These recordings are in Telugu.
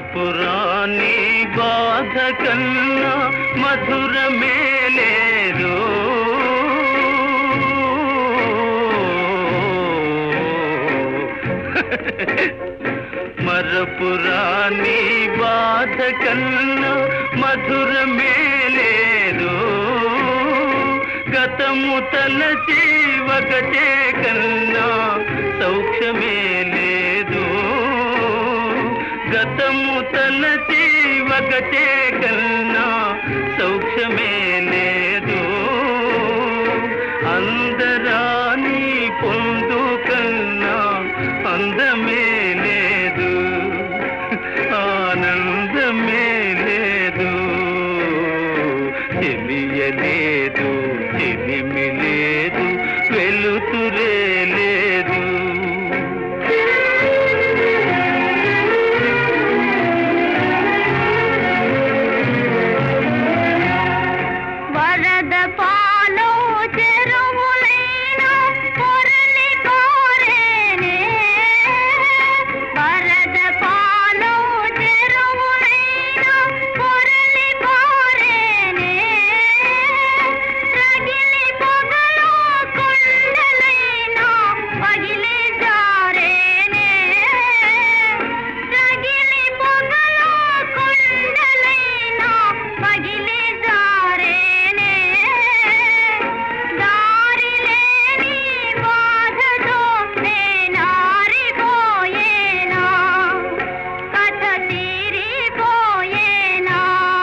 మరపురాని బాధ కన్నా మధురమే లేదు మరపురాని బాధ కన్నా మధురమే లేదు గతము తలచి ఒకటే కన్నా సౌఖ్యమే లేదు గతము తలచి ఒకటే కన్నా సౌఖ్యమే లేదు అందరాని పొందు కన్నా అందమే లేదు ఆనందమే లేదు తెలియలేదు తెలిమి లేదు వెలుతురే లేదు వరద పాలో చెరువులైనా పొరలి కోరేనే వరద పాలో చెరువులైనా పొరలి కోరేనే రగిలి పొగలో కొండలైనా పగిలి జారేనే రగిలి పొగలో కొండలైనా పగిలి జారేనే దారి లేని బాధతో నేనారిపోయేనా కథ తీరిపోయేనా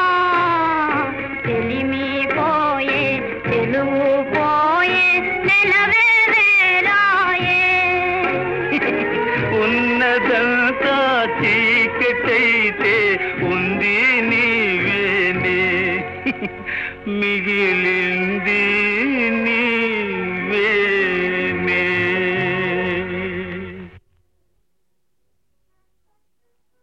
తెలిమిపోయే తెలుగు పోయే నెలవే వేలాయే ఉన్నదంతా చీకటైతే ఉంది నీవేనే మిగిలింది